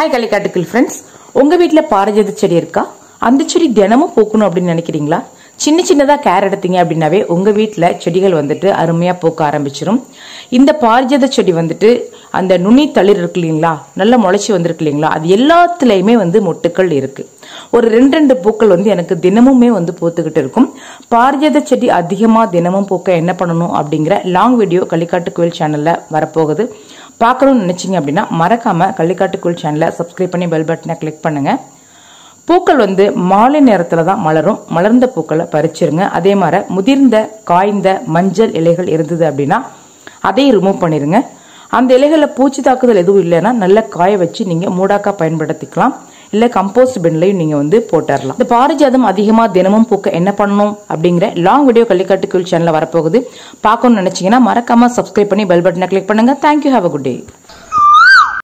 hi கலைக்காட்டுக்கள் friends உங்க வீட்ல பாரிஜாத செடி இருக்கா அந்த செடி தினமும் பூக்கணும் அப்படின்னு நினைக்கிறீங்களா சின்ன சின்னதா கேர் எடுத்தீங்க அப்படின்னாவே உங்க வீட்ல செடிகள் வந்துட்டு அருமையா பூக்க ஆரம்பிச்சிரும் இந்த பாரிஜாத செடி வந்துட்டு அந்த நுனி தளிர் இருக்கு இல்லைங்களா நல்லா முளைச்சி வந்திருக்கு இல்லைங்களா அது எல்லாத்துலயுமே வந்து மொட்டுக்கள் இருக்கு ஒரு ரெண்டு ரெண்டு பூக்கள் வந்து எனக்கு தினமுமே வந்து பூத்துக்கிட்டு இருக்கும் பாரிஜாத செடி அதிகமா தினமும் பூக்க என்ன பண்ணணும் அப்படிங்கிற லாங் வீடியோ களிக்காட்டு கோயில் சேனல்ல வரப்போகுது பார்க்கணும்னு நினைச்சீங்க அப்படின்னா மறக்காம கள்ளிக்காட்டு கோயில் சேனலை சப்ஸ்கிரைப் பண்ணி பெல் பட்டனை கிளிக் பண்ணுங்க பூக்கள் வந்து மாலை நேரத்துல தான் மலரும் மலர்ந்த பூக்களை பறிச்சிருங்க அதே மாதிரி முதிர்ந்த காய்ந்த மஞ்சள் இலைகள் இருந்தது அப்படின்னா அதையும் ரிமூவ் பண்ணிருங்க அந்த இலைகளில் பூச்சி தாக்குதல் எதுவும் இல்லைன்னா நல்ல காய வச்சு நீங்க மூடாக்கா பயன்படுத்திக்கலாம் இல்ல கம்போஸ்ட் பின்லையும் நீங்க வந்து போட்டுடலாம் இந்த பாரிஜாதம் அதிகமா தினமும் பூக்க என்ன பண்ணணும் அப்படிங்கிற லாங் வீடியோ கள்ளிக்காட்டு கோயில் சேனல்ல வரப்போகுது பார்க்கணும்னு நினைச்சீங்கன்னா மறக்காம சப்ஸ்கிரைப் பண்ணி பெல் பட்டனை கிளிக் பண்ணுங்க thank you have a good day